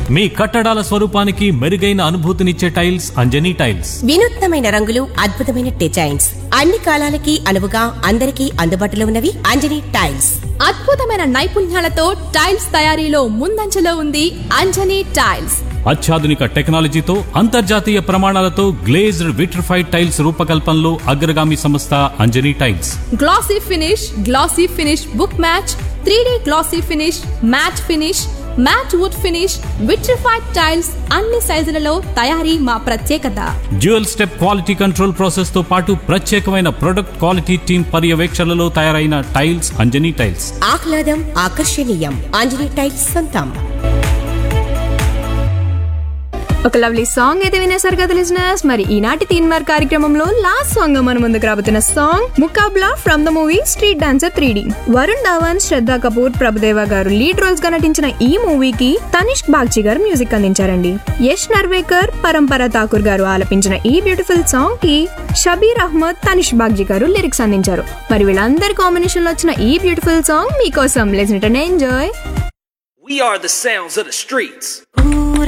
మీ కట్టడాల స్వరూపానికి మెరుగైన అనుభూతినిచ్చే టైల్స్ అంజనీ టైల్స్ వినూత్నమైన రంగులు అద్భుతమైన డిజైన్స్ అన్ని కాలాలకి అనువుగా అందరికీ అందుబాటులో ఉన్నవి అంజనీ టైల్స్ అద్భుతమైన నైపుణ్యాలతో టైల్స్ తయారీలో ముందంజలో ఉంది అంజనీ టైల్స్ అత్యాధునిక టెక్నాలజీతో అంతర్జాతీయ ప్రమాణాలతో గ్లేజ్డ్ విట్రిఫైడ్ టైల్స్ రూపకల్పనలో అగ్రగామి సంస్థ Anjani tiles glossy finish glossy finish book match three glossy finish matt finish matt wood finish vitrified tiles అన్ని సైజులలో తయారీ మా ప్రత్యేకత dual step quality control process తో పాటు ప్రత్యేకమైన ప్రొడక్ట్ క్వాలిటీ టీమ్ పర్యవేక్షణలో తయారైన టైల్స్ అంజనీ టైల్స్ ఆహ్లాదం ఆకర్షణీయం అంజనీ టైల్స్ సొంతం ఒక లవ్లీ సాంగ్ అయితే వినేశారు కదా లిజనర్స్ మరి ఈనాటి తీన్ మార్ కార్యక్రమంలో లాస్ట్ సాంగ్ మన ముందుకు రాబోతున్న song Muqabla from the movie street dancer three D Varun Dhawan Shraddha Kapoor Prabhudeva గారు లీడ్ రోల్స్ గా నటించిన ఈ మూవీకి తనిష్క్ బాగ్చి గారు మ్యూజిక్ అందించారండి యష్ నర్వేకర్ పరంపర ఠాకూర్ గారు ఆలపించిన ఈ బ్యూటిఫుల్ సాంగ్ కి షబీర్ అహ్మద్ తనిష్ బాగ్జీ గారు లిరిక్స్ అందించారు మరి వీళ్ళందరి కాంబినేషన్ లో వచ్చిన ఈ బ్యూటిఫుల్ సాంగ్ మీకోసం listen enjoy We are the sounds of the streets.